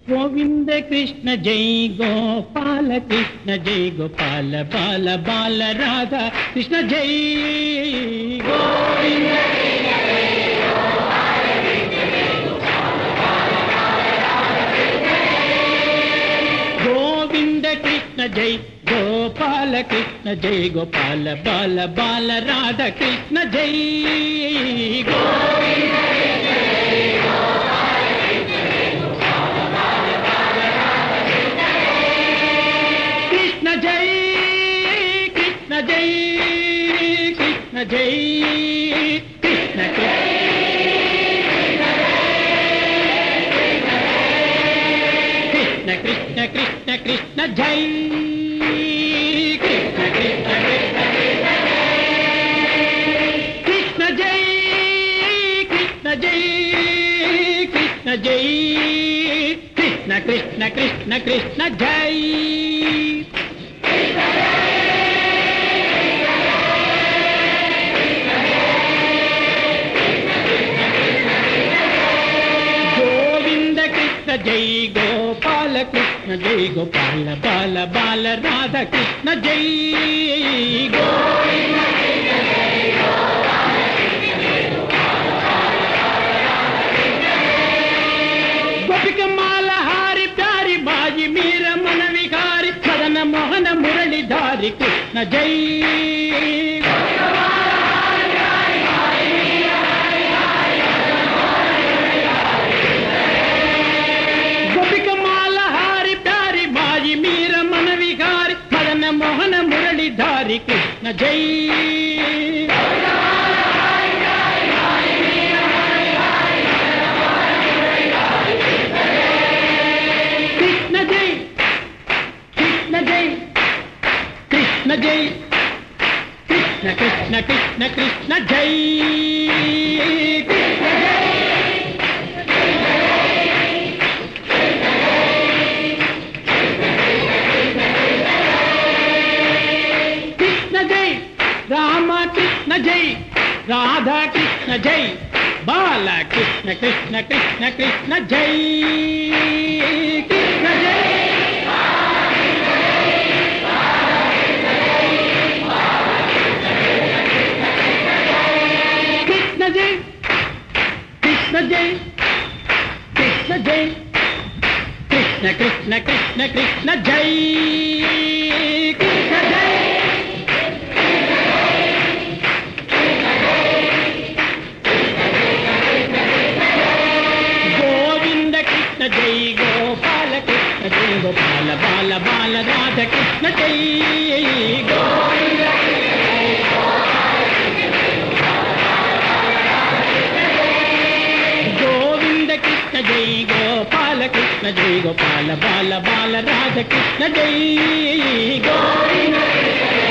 గోవింద కృష్ణ జై గోపాల కృష్ణ జై గోపాల బాల బాల రాధా కృష్ణ జై గోవింద గోవింద కృష్ణ జై గోపాల కృష్ణ జై గోపాల బాల బాల రాధా కృష్ణ జై గోవింద కృష్ణ జై కృష్ణ జై కృష్ణ జై కృష్ణ కృష్ణ కృష్ణ కృష్ణ కృష్ణ జై కృష్ణ కృష్ణ కృష్ణ జై కృష్ణ జై కృష్ణ జై కృష్ణ కృష్ణ కృష్ణ కృష్ణ జై గోవింద కృష్ణ జై గోపాల కృష్ణ జై గోపాల బాల బాల రాధ కృష్ణ జై గోవింద గోపిక మాల హారి ప్యారి బాజి మీర మన విహారి సదన మోహన మురళిధారి కృష్ణ జై గోపిక మాల హారి ప్యారి బాజి మీర మన విహారి సదన మోహన మురళిధారి కృష్ణ జై కృష్ణ జై కృష్ణ జై కృష్ణ జై కృష్ణ కృష్ణ కృష్ణ కృష్ణ జై కృష్ణ జై కృష్ణ జై రామ కృష్ణ జై రాధా కృష్ణ జై బాల కృష్ణ కృష్ణ కృష్ణ కృష్ణ జై కృష్ణ జై కృష్ణ జై కృష్ణ జై కృష్ణ జై కృష్ణ కృష్ణ కృష్ణ కృష్ణ జై కృష్ణ జై గోవింద కృష్ణ జై గోపాల కృష్ణ జై గోపాల బాల బాల రాధ కృష్ణ జై గోవింద గోవింద కృష్ణ జై గోపాల కృష్ణ జై గోపాల బాల బాల రాధ కృష్ణ జై గోవింద